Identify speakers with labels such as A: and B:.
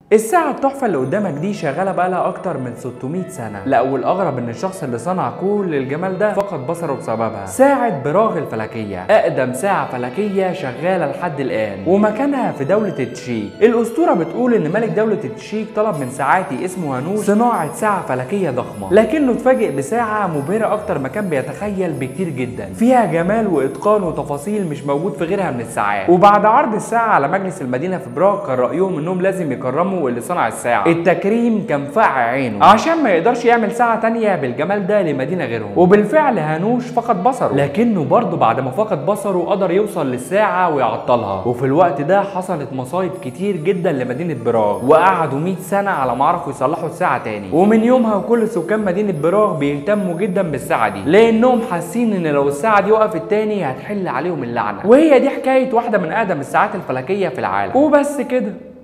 A: الساعة التحفة اللي قدامك دي شغالة بقالها أكتر من 600 سنة، لا والأغرب إن الشخص اللي صنع كل الجمال ده فقد بصره بسببها. ساعة براغ الفلكية، أقدم ساعة فلكية شغالة لحد الآن، ومكانها في دولة التشيك. الأسطورة بتقول إن ملك دولة التشيك طلب من ساعاتي اسمه هانوش صناعة ساعة فلكية ضخمة، لكنه اتفاجئ بساعة مبهرة أكتر ما كان بيتخيل بكتير جدا، فيها جمال وإتقان وتفاصيل مش موجود في غيرها من الساعات. وبعد عرض الساعة على مجلس المدينة في براغ كان رأيهم إنهم لازم يكرموا اللي صنع الساعة التكريم كان فقع عينه عشان ما يقدرش يعمل ساعة تانية بالجمال ده لمدينة غيرهم وبالفعل هانوش فقد بصره لكنه برضه بعد ما فقد بصره قدر يوصل للساعة ويعطلها وفي الوقت ده حصلت مصايب كتير جدا لمدينة براغ وقعدوا 100 سنة على ما عرفوا يصلحوا الساعة تاني ومن يومها كل سكان مدينة براغ بيهتموا جدا بالساعة دي لأنهم حاسين إن لو الساعة دي وقفت تاني هتحل عليهم اللعنة وهي دي حكاية واحدة من أقدم الساعات الفلكية في العالم وبس كده